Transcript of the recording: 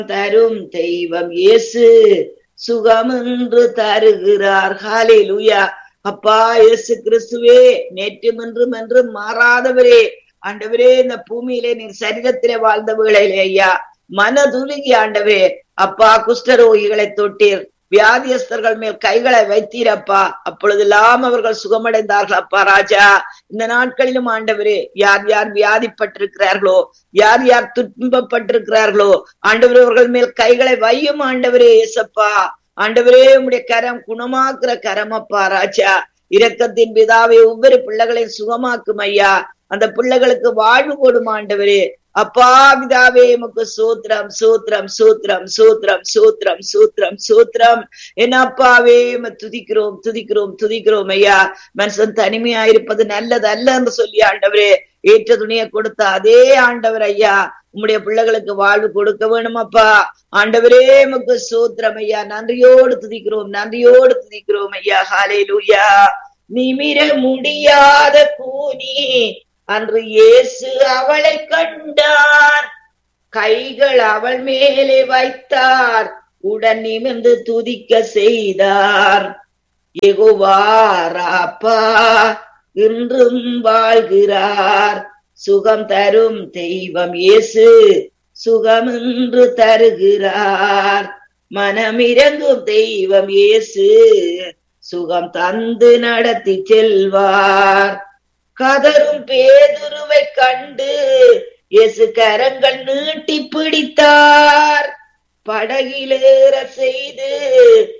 தரும் தெய்வம் இயேசு சுகமென்று தருகிறார் ஹalleluya அப்பா இயேசு கிறிஸ்துவே நேற்றும் என்றும் என்றும் மாறாதவரே ஆண்டவரே இந்த பூமியிலே நீர் சரீரத்திலே வாழ்ந்த வேளையிலே ஐயா மனதுருகி ஆண்டவே அப்பா குஷ்டரோகிகளை தொட்டீர் வியாதியஸ்தர்கள் மேல் கைகளை வைத்தீரப்பா அப்பொழுதெல்லாம் அவர்கள் சுகமடைந்தார்கள் அப்பா ராஜா இந்த நாட்களிலும் ஆண்டவரே யார் யார் வியாதிப்பட்டிருக்கிறார்களோ யார் யார் துன்பப்பட்டிருக்கிறார்களோ ஆண்டவரே அவர்கள் மேல் கைகளை வையும் ஆண்டவரே ஏசப்பா ஆண்டவரே உம்முடைய கரம் குணமாக்குற கரம் அப்பா ராஜா இரக்கத்தின் பிதாவை ஒவ்வொரு பிள்ளைகளையும் சுகமாக்கும் ஐயா அந்த பிள்ளைகளுக்கு வாழ்வு கொடுமா ஆண்டவரே அப்பா பிதாவே எமக்கு சூத்திரம் சூத்திரம் சூத்திரம் சூத்திரம் சூத்திரம் சூத்திரம் சூத்திரம் என் அப்பாவே எம துதிக்கிறோம் துதிக்கிறோம் துதிக்கிறோம் ஐயா மனுஷன் தனிமையா இருப்பது நல்லது அல்ல என்று சொல்லி ஆண்டவரே ஏற்ற துணியை கொடுத்த அதே ஆண்டவர் ஐயா உம்முடைய பிள்ளைகளுக்கு வாழ்வு கொடுக்க வேணுமப்பா ஆண்டவரே எமக்கு சூத்திரம் ஐயா நன்றியோடு துதிக்கிறோம் நன்றியோடு துதிக்கிறோம் ஐயா ஹாலே லூயா நிமிர முடியாத கூனி அன்று இயேசு அவளை கண்டார் கைகள் அவள் மேலே வைத்தார் உடன் நிமிர்ந்து துதிக்க செய்தார் எகுவாராப்பா இன்றும் வாழ்கிறார் சுகம் தரும் தெய்வம் இயேசு சுகம் என்று தருகிறார் மனமிறங்கும் தெய்வம் இயேசு சுகம் தந்து நடத்தி செல்வார் கதரும் பேதுருவை கண்டு இயேசு கரங்கள் நீட்டி பிடித்தார் படகிலேற செய்து